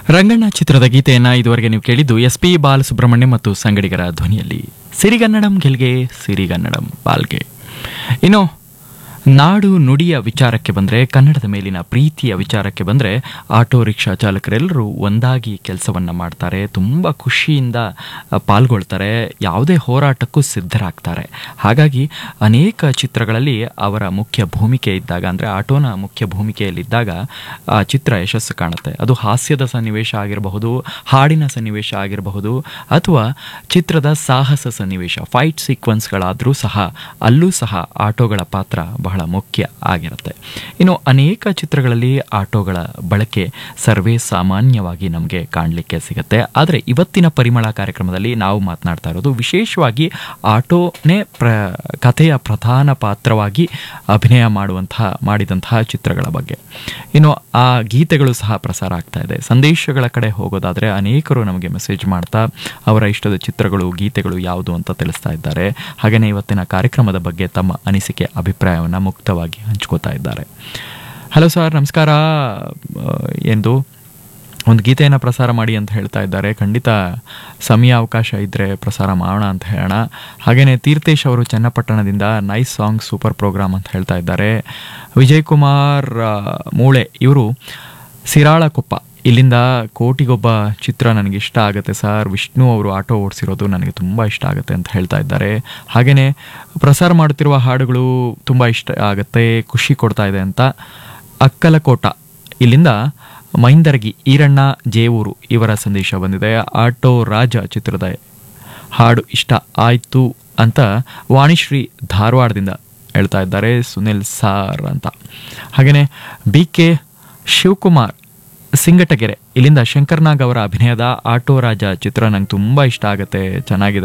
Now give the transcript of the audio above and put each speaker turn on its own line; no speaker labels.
ರಂಗಣ್ಣ ಚಿತ್ರದ ಗೀತೆಯನ್ನ ಇದುವರೆಗೆ ನೀವು ಕೇಳಿದ್ದು ಎಸ್ ಪಿ ಬಾಲಸುಬ್ರಹ್ಮಣ್ಯ ಮತ್ತು ಸಂಗಡಿಗರ ಧ್ವನಿಯಲ್ಲಿ ಸಿರಿಗನ್ನಡಂ ಗೆಲ್ಗೆ ಸಿರಿಗನ್ನಡಂ ಬಾಲ್ಗೆ ಇನ್ನು ನಾಡು ನುಡಿಯ ವಿಚಾರಕ್ಕೆ ಬಂದರೆ ಕನ್ನಡದ ಮೇಲಿನ ಪ್ರೀತಿಯ ವಿಚಾರಕ್ಕೆ ಬಂದರೆ ಆಟೋ ರಿಕ್ಷಾ ಚಾಲಕರೆಲ್ಲರೂ ಒಂದಾಗಿ ಕೆಲಸವನ್ನು ಮಾಡ್ತಾರೆ ತುಂಬ ಖುಷಿಯಿಂದ ಆ, ಪಾಲ್ಗೊಳ್ತಾರೆ ಯಾವುದೇ ಹೋರಾಟಕ್ಕೂ ಸಿದ್ಧರಾಗ್ತಾರೆ ಹಾಗಾಗಿ ಅನೇಕ ಚಿತ್ರಗಳಲ್ಲಿ ಅವರ ಮುಖ್ಯ ಭೂಮಿಕೆ ಇದ್ದಾಗ ಅಂದರೆ ಆಟೋನ ಮುಖ್ಯ ಭೂಮಿಕೆಯಲ್ಲಿದ್ದಾಗ ಆ ಚಿತ್ರ ಯಶಸ್ಸು ಕಾಣುತ್ತೆ ಅದು ಹಾಸ್ಯದ ಸನ್ನಿವೇಶ ಆಗಿರಬಹುದು ಹಾಡಿನ ಸನ್ನಿವೇಶ ಆಗಿರಬಹುದು ಅಥವಾ ಚಿತ್ರದ ಸಾಹಸ ಸನ್ನಿವೇಶ ಫೈಟ್ ಸೀಕ್ವೆನ್ಸ್ಗಳಾದರೂ ಸಹ ಅಲ್ಲೂ ಸಹ ಆಟೋಗಳ ಪಾತ್ರ ಬಹಳ ಮುಖ್ಯ ಆಗಿರುತ್ತೆ ಇನ್ನು ಅನೇಕ ಚಿತ್ರಗಳಲ್ಲಿ ಆಟೋಗಳ ಬಳಕೆ ಸರ್ವೇ ಸಾಮಾನ್ಯವಾಗಿ ನಮಗೆ ಕಾಣಲಿಕ್ಕೆ ಸಿಗುತ್ತೆ ಆದರೆ ಇವತ್ತಿನ ಪರಿಮಳ ಕಾರ್ಯಕ್ರಮದಲ್ಲಿ ನಾವು ಮಾತನಾಡ್ತಾ ಇರೋದು ವಿಶೇಷವಾಗಿ ಆಟೋನೇ ಪ್ರ ಕಥೆಯ ಪ್ರಧಾನ ಪಾತ್ರವಾಗಿ ಅಭಿನಯ ಮಾಡುವಂತಹ ಮಾಡಿದಂತಹ ಚಿತ್ರಗಳ ಬಗ್ಗೆ ಇನ್ನು ಆ ಗೀತೆಗಳು ಸಹ ಪ್ರಸಾರ ಆಗ್ತಾ ಇದೆ ಸಂದೇಶಗಳ ಕಡೆ ಹೋಗೋದಾದರೆ ಅನೇಕರು ನಮಗೆ ಮೆಸೇಜ್ ಮಾಡ್ತಾ ಅವರ ಇಷ್ಟದ ಚಿತ್ರಗಳು ಗೀತೆಗಳು ಯಾವುದು ಅಂತ ತಿಳಿಸ್ತಾ ಇದ್ದಾರೆ ಹಾಗೆಯೇ ಇವತ್ತಿನ ಕಾರ್ಯಕ್ರಮದ ಬಗ್ಗೆ ತಮ್ಮ ಅನಿಸಿಕೆ ಅಭಿಪ್ರಾಯವನ್ನು ಮುಕ್ತವಾಗಿ ಹಂಚ್ಕೋತಾ ಇದ್ದಾರೆ ಹಲೋ ಸರ್ ನಮಸ್ಕಾರ ಆ, ಎಂದು ಒಂದು ಗೀತೆಯನ್ನು ಪ್ರಸಾರ ಮಾಡಿ ಅಂತ ಹೇಳ್ತಾ ಇದ್ದಾರೆ ಖಂಡಿತ ಸಮಯ ಅವಕಾಶ ಇದ್ದರೆ ಪ್ರಸಾರ ಮಾಡೋಣ ಅಂತ ಹೇಳೋಣ ಹಾಗೆಯೇ ತೀರ್ಥೇಶ್ ಅವರು ಚನ್ನಪಟ್ಟಣದಿಂದ ನೈಸ್ ಸಾಂಗ್ ಸೂಪರ್ ಪ್ರೋಗ್ರಾಮ್ ಅಂತ ಹೇಳ್ತಾ ಇದ್ದಾರೆ ವಿಜಯ್ ಕುಮಾರ್ ಆ, ಮೂಳೆ ಇವರು ಸಿರಾಳಕೊಪ್ಪ ಇಲ್ಲಿಂದ ಕೋಟಿಗೊಬ್ಬ ಚಿತ್ರ ನನಗೆ ಇಷ್ಟ ಆಗುತ್ತೆ ಸರ್ ವಿಷ್ಣು ಅವರು ಆಟೋ ಓಡಿಸಿರೋದು ನನಗೆ ತುಂಬ ಇಷ್ಟ ಆಗುತ್ತೆ ಅಂತ ಹೇಳ್ತಾ ಇದ್ದಾರೆ ಹಾಗೆಯೇ ಪ್ರಸಾರ ಮಾಡುತ್ತಿರುವ ಹಾಡುಗಳು ತುಂಬ ಇಷ್ಟ ಆಗುತ್ತೆ ಖುಷಿ ಕೊಡ್ತಾ ಇದೆ ಅಂತ ಅಕ್ಕಲಕೋಟ ಇಲ್ಲಿಂದ ಮೈಂದರ್ಗಿ ಈರಣ್ಣ ಜೇವೂರು ಇವರ ಸಂದೇಶ ಬಂದಿದೆ ಆಟೋ ರಾಜ ಚಿತ್ರದ ಹಾಡು ಇಷ್ಟ ಆಯಿತು ಅಂತ ವಾಣಿಶ್ರೀ ಧಾರವಾಡದಿಂದ ಹೇಳ್ತಾ ಇದ್ದಾರೆ ಸುನಿಲ್ ಸಾರ್ ಅಂತ ಹಾಗೆಯೇ ಬಿ ಕೆ ಶಿವಕುಮಾರ್ ಸಿಂಗಟಗೆರೆ ಇಲ್ಲಿಂದ ಶಂಕರ್ನಾಗ್ ಅವರ ಅಭಿನಯದ ಆಟೋ ರಾಜ ಚಿತ್ರ ನಂಗೆ ತುಂಬ ಇಷ್ಟ ಆಗುತ್ತೆ ಚೆನ್ನಾಗಿದೆ